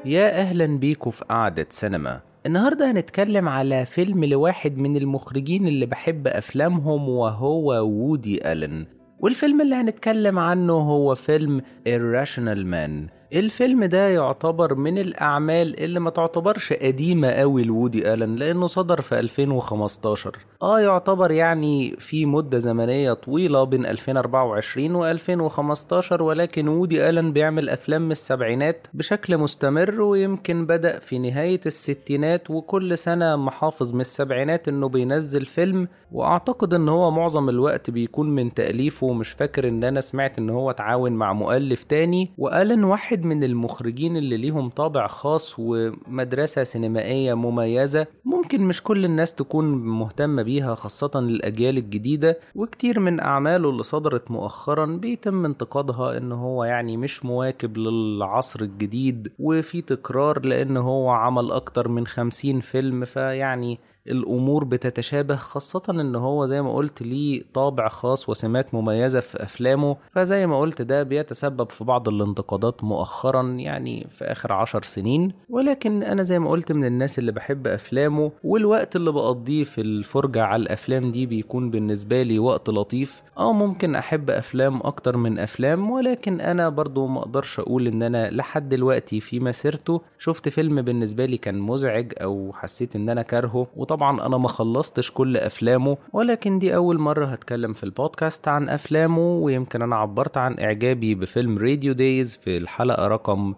يا أهلا بيكم في قعدة سينما النهاردة هنتكلم على فيلم لواحد من المخرجين اللي بحب أفلامهم وهو وودي ألن والفيلم اللي هنتكلم عنه هو فيلم Irrational Man الفيلم ده يعتبر من الأعمال اللي ما تعتبرش قديمة قوي لوودي ألن لأنه صدر في 2015 آه يعتبر يعني في مدة زمنية طويلة بين 2024 و 2015 ولكن وودي ألن بيعمل أفلام من السبعينات بشكل مستمر ويمكن بدأ في نهاية الستينات وكل سنة محافظ من السبعينات إنه بينزل فيلم وأعتقد إن هو معظم الوقت بيكون من تأليفه ومش فاكر إن أنا سمعت إن هو اتعاون مع مؤلف تاني وألن واحد من المخرجين اللي ليهم طابع خاص ومدرسة سينمائية مميزة ممكن مش كل الناس تكون مهتمة بيها خاصة للأجيال الجديدة وكتير من أعماله اللي صدرت مؤخرا بيتم انتقادها إن هو يعني مش مواكب للعصر الجديد وفي تكرار لأن هو عمل أكتر من خمسين فيلم فيعني الامور بتتشابه خاصة ان هو زي ما قلت ليه طابع خاص وسمات مميزة في افلامه فزي ما قلت ده بيتسبب في بعض الانتقادات مؤخرا يعني في اخر عشر سنين ولكن انا زي ما قلت من الناس اللي بحب افلامه والوقت اللي بقضيه في الفرجة على الافلام دي بيكون بالنسبة لي وقت لطيف اه ممكن احب افلام اكتر من افلام ولكن انا برضو ما اقدرش اقول ان انا لحد دلوقتي في مسيرته شفت فيلم بالنسبة لي كان مزعج او حسيت ان انا كارهه وطبعا انا ما خلصتش كل افلامه ولكن دي اول مرة هتكلم في البودكاست عن افلامه ويمكن انا عبرت عن اعجابي بفيلم راديو دايز في الحلقة رقم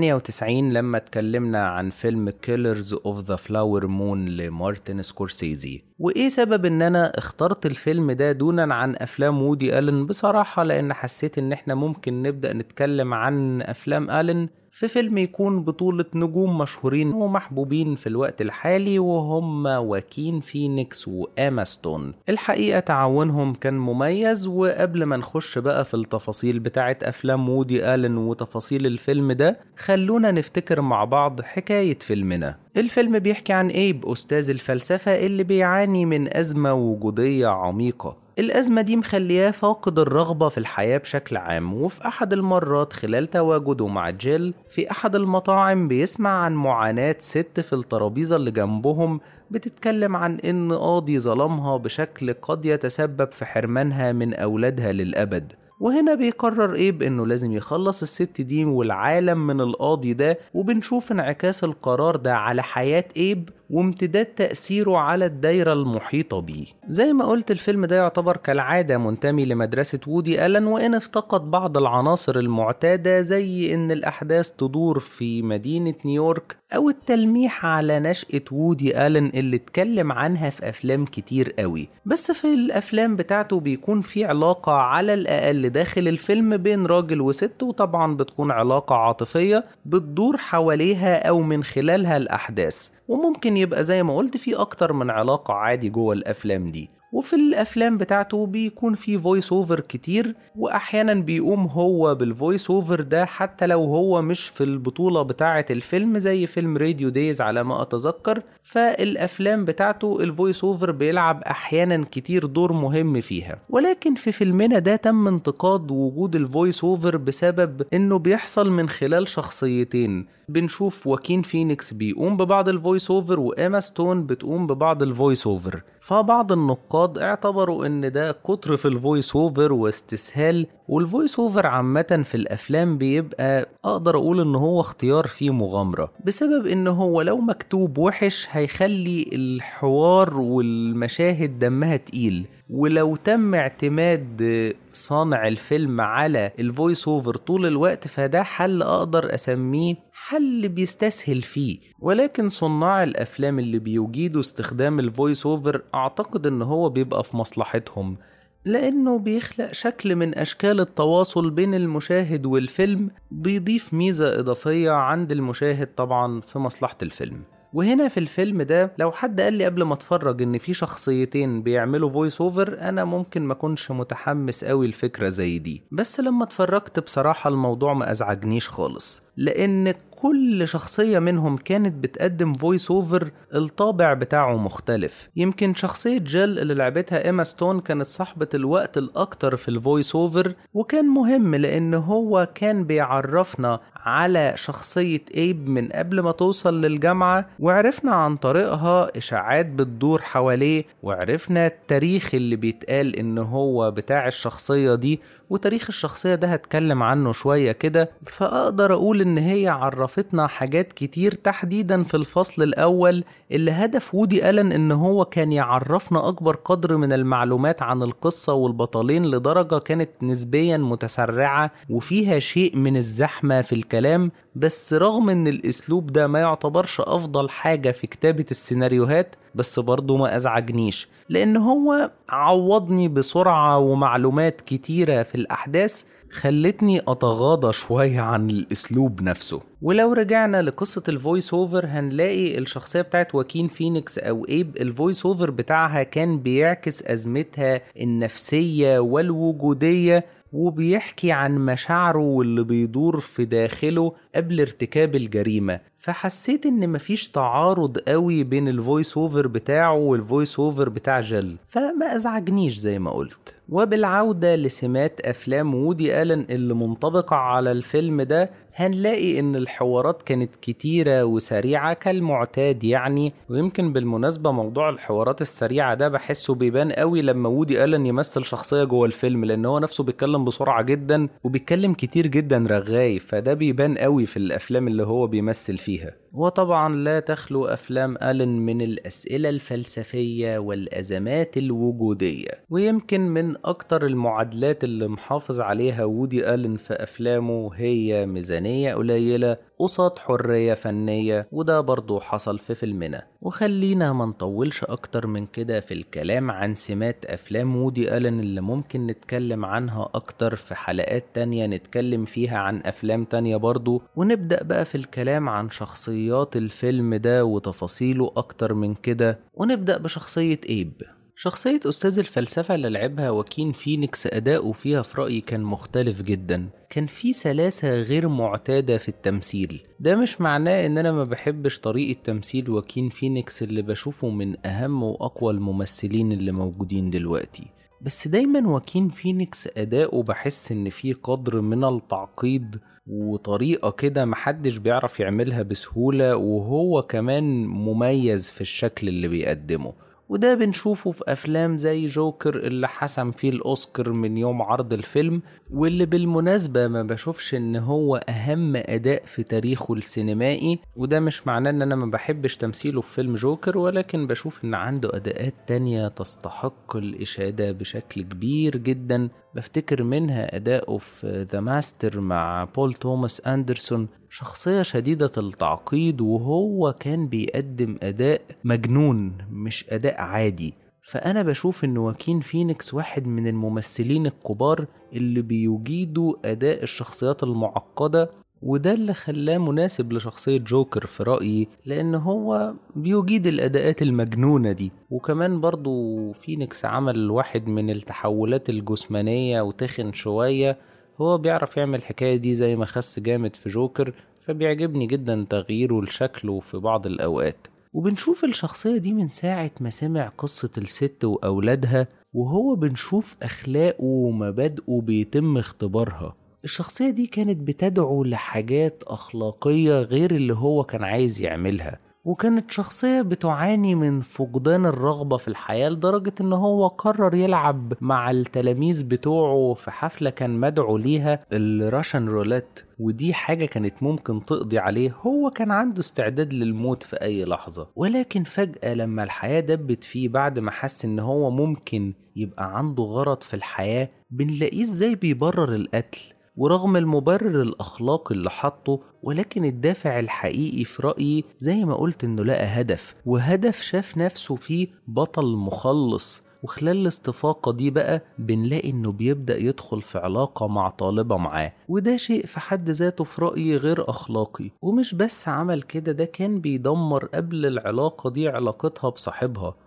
98 لما اتكلمنا عن فيلم كيلرز اوف ذا فلاور مون لمارتن سكورسيزي وايه سبب ان انا اخترت الفيلم ده دونا عن افلام وودي الن بصراحة لان حسيت ان احنا ممكن نبدأ نتكلم عن افلام الن في فيلم يكون بطولة نجوم مشهورين ومحبوبين في الوقت الحالي وهم واكين فينيكس وآما ستون الحقيقة تعاونهم كان مميز وقبل ما نخش بقى في التفاصيل بتاعة أفلام وودي آلن وتفاصيل الفيلم ده خلونا نفتكر مع بعض حكاية فيلمنا الفيلم بيحكي عن ايب أستاذ الفلسفة اللي بيعاني من أزمة وجودية عميقة الأزمة دي مخلياه فاقد الرغبة في الحياة بشكل عام وفي أحد المرات خلال تواجده مع جيل في أحد المطاعم بيسمع عن معاناة ست في الترابيزة اللي جنبهم بتتكلم عن إن قاضي ظلمها بشكل قد يتسبب في حرمانها من أولادها للأبد وهنا بيقرر ايب انه لازم يخلص الست دي والعالم من القاضي ده وبنشوف انعكاس القرار ده على حياة ايب وامتداد تأثيره على الدايرة المحيطة بيه زي ما قلت الفيلم ده يعتبر كالعادة منتمي لمدرسة وودي ألن وإن افتقد بعض العناصر المعتادة زي إن الأحداث تدور في مدينة نيويورك أو التلميح على نشأة وودي ألن اللي اتكلم عنها في أفلام كتير قوي بس في الأفلام بتاعته بيكون في علاقة على الأقل داخل الفيلم بين راجل وست وطبعا بتكون علاقة عاطفية بتدور حواليها أو من خلالها الأحداث وممكن يبقى زي ما قلت في أكتر من علاقة عادي جوه الأفلام دي وفي الافلام بتاعته بيكون في فويس اوفر كتير واحيانا بيقوم هو بالفويس اوفر ده حتى لو هو مش في البطوله بتاعه الفيلم زي فيلم راديو دايز على ما اتذكر فالافلام بتاعته الفويس اوفر بيلعب احيانا كتير دور مهم فيها ولكن في فيلمنا ده تم انتقاد وجود الفويس اوفر بسبب انه بيحصل من خلال شخصيتين بنشوف واكين فينيكس بيقوم ببعض الفويس اوفر وايما ستون بتقوم ببعض الفويس اوفر فبعض النقاد اعتبروا ان ده كتر في الفويس اوفر واستسهال والفويس اوفر عامة في الافلام بيبقى اقدر اقول ان هو اختيار فيه مغامرة بسبب ان هو لو مكتوب وحش هيخلي الحوار والمشاهد دمها تقيل ولو تم اعتماد صانع الفيلم على الفويس اوفر طول الوقت فده حل اقدر اسميه حل بيستسهل فيه ولكن صناع الافلام اللي بيجيدوا استخدام الفويس اوفر اعتقد ان هو بيبقى في مصلحتهم لأنه بيخلق شكل من أشكال التواصل بين المشاهد والفيلم بيضيف ميزة إضافية عند المشاهد طبعا في مصلحة الفيلم وهنا في الفيلم ده لو حد قال لي قبل ما اتفرج ان في شخصيتين بيعملوا فويس اوفر انا ممكن ما اكونش متحمس قوي الفكره زي دي بس لما اتفرجت بصراحه الموضوع ما ازعجنيش خالص لان وكل شخصية منهم كانت بتقدم فويس اوفر الطابع بتاعه مختلف يمكن شخصية جيل اللي لعبتها إيما ستون كانت صاحبة الوقت الأكتر في الفويس اوفر وكان مهم لأن هو كان بيعرفنا على شخصية ايب من قبل ما توصل للجامعة وعرفنا عن طريقها إشاعات بتدور حواليه وعرفنا التاريخ اللي بيتقال إن هو بتاع الشخصية دي وتاريخ الشخصية ده هتكلم عنه شوية كده فأقدر أقول إن هي عرفتنا حاجات كتير تحديدا في الفصل الأول اللي هدف وودي ألن إن هو كان يعرفنا أكبر قدر من المعلومات عن القصة والبطلين لدرجة كانت نسبيا متسرعة وفيها شيء من الزحمة في الكلام بس رغم ان الاسلوب ده ما يعتبرش افضل حاجة في كتابة السيناريوهات بس برضه ما ازعجنيش لان هو عوضني بسرعة ومعلومات كتيرة في الاحداث خلتني اتغاضى شوية عن الاسلوب نفسه ولو رجعنا لقصة الفويس اوفر هنلاقي الشخصية بتاعت واكين فينيكس او ايب الفويس اوفر بتاعها كان بيعكس ازمتها النفسية والوجودية وبيحكي عن مشاعره واللي بيدور في داخله قبل ارتكاب الجريمة فحسيت ان مفيش تعارض قوي بين الفويس اوفر بتاعه والفويس اوفر بتاع جل فما ازعجنيش زي ما قلت وبالعودة لسمات افلام وودي الن اللي منطبقة على الفيلم ده هنلاقي ان الحوارات كانت كتيرة وسريعة كالمعتاد يعني ويمكن بالمناسبة موضوع الحوارات السريعة ده بحسه بيبان قوي لما وودي ألن يمثل شخصية جوه الفيلم لان هو نفسه بيتكلم بسرعة جدا وبيتكلم كتير جدا رغاي فده بيبان قوي في الافلام اللي هو بيمثل فيها وطبعا لا تخلو افلام ألن من الاسئلة الفلسفية والازمات الوجودية ويمكن من اكتر المعادلات اللي محافظ عليها وودي ألن في افلامه هي ميزانية قليلة قصاد حرية فنية وده برضو حصل في فيلمنا وخلينا ما نطولش أكتر من كده في الكلام عن سمات أفلام وودي ألن اللي ممكن نتكلم عنها أكتر في حلقات تانية نتكلم فيها عن أفلام تانية برضو ونبدأ بقى في الكلام عن شخصيات الفيلم ده وتفاصيله أكتر من كده ونبدأ بشخصية إيب شخصية أستاذ الفلسفة اللي لعبها واكين فينيكس أداؤه فيها في رأيي كان مختلف جدا كان في سلاسة غير معتادة في التمثيل ده مش معناه ان انا ما بحبش طريقة تمثيل واكين فينيكس اللي بشوفه من اهم واقوى الممثلين اللي موجودين دلوقتي بس دايما واكين فينيكس أداؤه بحس ان فيه قدر من التعقيد وطريقة كده محدش بيعرف يعملها بسهولة وهو كمان مميز في الشكل اللي بيقدمه وده بنشوفه في أفلام زي جوكر اللي حسم فيه الأوسكار من يوم عرض الفيلم واللي بالمناسبة ما بشوفش إن هو أهم أداء في تاريخه السينمائي وده مش معناه إن أنا ما بحبش تمثيله في فيلم جوكر ولكن بشوف إن عنده أداءات تانية تستحق الإشادة بشكل كبير جدا بفتكر منها أداؤه في ذا ماستر مع بول توماس أندرسون شخصية شديدة التعقيد وهو كان بيقدم أداء مجنون مش أداء عادي فأنا بشوف إن واكين فينيكس واحد من الممثلين الكبار اللي بيجيدوا أداء الشخصيات المعقدة وده اللي خلاه مناسب لشخصية جوكر في رأيي لأن هو بيجيد الأداءات المجنونة دي وكمان برضو فينيكس عمل واحد من التحولات الجسمانية وتخن شوية هو بيعرف يعمل الحكاية دي زي ما خس جامد في جوكر فبيعجبني جدا تغييره لشكله في بعض الأوقات وبنشوف الشخصية دي من ساعة ما سمع قصة الست وأولادها وهو بنشوف أخلاقه ومبادئه بيتم اختبارها الشخصية دي كانت بتدعو لحاجات أخلاقية غير اللي هو كان عايز يعملها وكانت شخصية بتعاني من فقدان الرغبة في الحياة لدرجة ان هو قرر يلعب مع التلاميذ بتوعه في حفلة كان مدعو ليها الراشن رولات ودي حاجة كانت ممكن تقضي عليه هو كان عنده استعداد للموت في أي لحظة ولكن فجأة لما الحياة دبت فيه بعد ما حس إن هو ممكن يبقى عنده غرض في الحياة بنلاقيه ازاي بيبرر القتل ورغم المبرر الأخلاقي اللي حطه ولكن الدافع الحقيقي في رأيي زي ما قلت إنه لقى هدف وهدف شاف نفسه فيه بطل مخلص وخلال الاستفاقة دي بقى بنلاقي انه بيبدأ يدخل في علاقة مع طالبة معاه وده شيء في حد ذاته في رأيي غير أخلاقي ومش بس عمل كده ده كان بيدمر قبل العلاقة دي علاقتها بصاحبها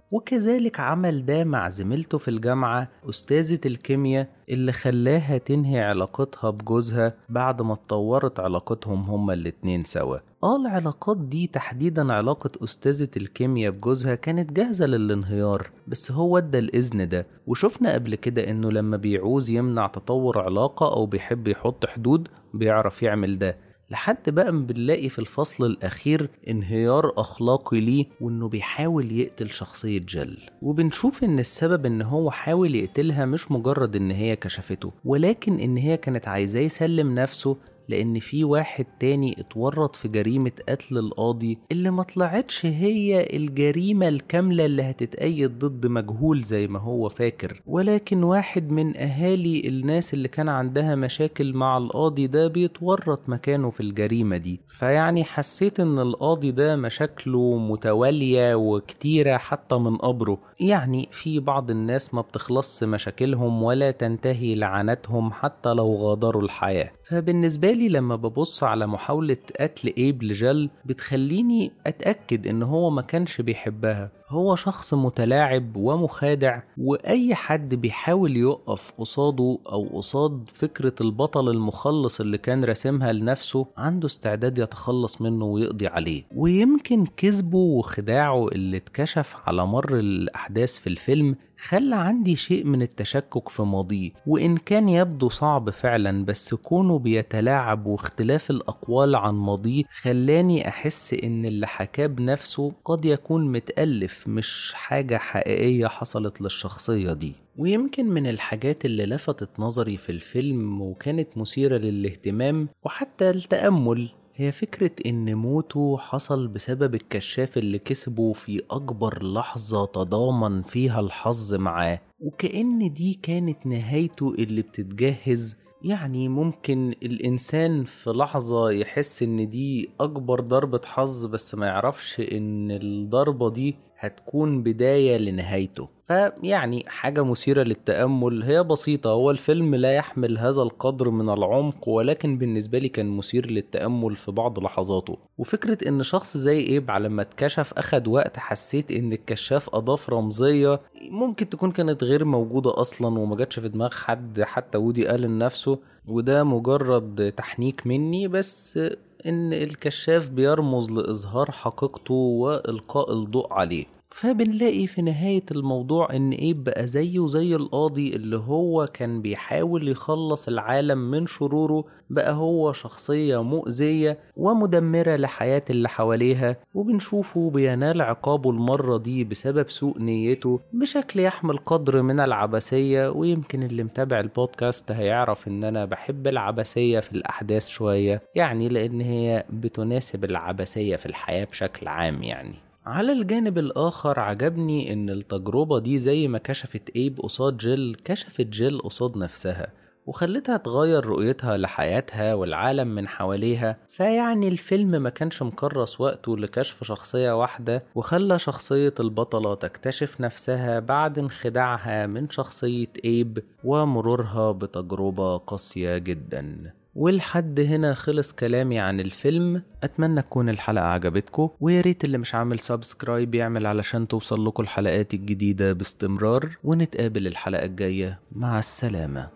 وكذلك عمل ده مع زميلته في الجامعة أستاذة الكيمياء اللي خلاها تنهي علاقتها بجوزها بعد ما اتطورت علاقتهم هما الاتنين سوا اه العلاقات دي تحديدا علاقة أستاذة الكيمياء بجوزها كانت جاهزة للانهيار بس هو ادى الإذن ده وشفنا قبل كده إنه لما بيعوز يمنع تطور علاقة أو بيحب يحط حدود بيعرف يعمل ده لحد بقى ما بنلاقي في الفصل الأخير انهيار أخلاقي ليه وإنه بيحاول يقتل شخصية جل وبنشوف إن السبب إن هو حاول يقتلها مش مجرد إن هي كشفته ولكن إن هي كانت عايزاه يسلم نفسه لأن في واحد تاني اتورط في جريمة قتل القاضي اللي ما طلعتش هي الجريمة الكاملة اللي هتتأيد ضد مجهول زي ما هو فاكر ولكن واحد من أهالي الناس اللي كان عندها مشاكل مع القاضي ده بيتورط مكانه في الجريمة دي فيعني حسيت إن القاضي ده مشاكله متوالية وكتيرة حتى من قبره يعني في بعض الناس ما بتخلصش مشاكلهم ولا تنتهي لعنتهم حتى لو غادروا الحياة فبالنسبة لي لما ببص على محاولة قتل ايب لجل بتخليني اتأكد ان هو ما كانش بيحبها هو شخص متلاعب ومخادع واي حد بيحاول يقف قصاده او قصاد فكرة البطل المخلص اللي كان راسمها لنفسه عنده استعداد يتخلص منه ويقضي عليه ويمكن كذبه وخداعه اللي اتكشف على مر الاحداث في الفيلم خلى عندي شيء من التشكك في ماضيه وإن كان يبدو صعب فعلا بس كونه بيتلاعب واختلاف الأقوال عن ماضيه خلاني أحس إن اللي حكاه بنفسه قد يكون متألف مش حاجة حقيقية حصلت للشخصية دي ويمكن من الحاجات اللي لفتت نظري في الفيلم وكانت مثيرة للاهتمام وحتى التأمل هي فكرة إن موته حصل بسبب الكشاف اللي كسبه في أكبر لحظة تضامن فيها الحظ معاه وكأن دي كانت نهايته اللي بتتجهز يعني ممكن الإنسان في لحظة يحس إن دي أكبر ضربة حظ بس ما يعرفش إن الضربة دي هتكون بداية لنهايته فيعني حاجة مثيرة للتأمل هي بسيطة هو الفيلم لا يحمل هذا القدر من العمق ولكن بالنسبة لي كان مثير للتأمل في بعض لحظاته وفكرة ان شخص زي ايب على ما اتكشف اخد وقت حسيت ان الكشاف اضاف رمزية ممكن تكون كانت غير موجودة اصلا وما جاتش في دماغ حد حتى ودي قال نفسه وده مجرد تحنيك مني بس ان الكشاف بيرمز لاظهار حقيقته والقاء الضوء عليه فبنلاقي في نهاية الموضوع إن إيب بقى زيه زي القاضي اللي هو كان بيحاول يخلص العالم من شروره بقى هو شخصية مؤذية ومدمرة لحياة اللي حواليها وبنشوفه بينال عقابه المرة دي بسبب سوء نيته بشكل يحمل قدر من العبثية ويمكن اللي متابع البودكاست هيعرف إن أنا بحب العبثية في الأحداث شوية يعني لأن هي بتناسب العبثية في الحياة بشكل عام يعني على الجانب الآخر عجبني إن التجربة دي زي ما كشفت إيب قصاد جيل كشفت جيل قصاد نفسها وخلتها تغير رؤيتها لحياتها والعالم من حواليها فيعني الفيلم ما كانش مكرس وقته لكشف شخصية واحدة وخلى شخصية البطلة تكتشف نفسها بعد انخداعها من شخصية إيب ومرورها بتجربة قاسية جدا ولحد هنا خلص كلامي عن الفيلم اتمنى تكون الحلقة عجبتكم ويا ريت اللي مش عامل سبسكرايب يعمل علشان توصل لكم الحلقات الجديدة باستمرار ونتقابل الحلقة الجاية مع السلامة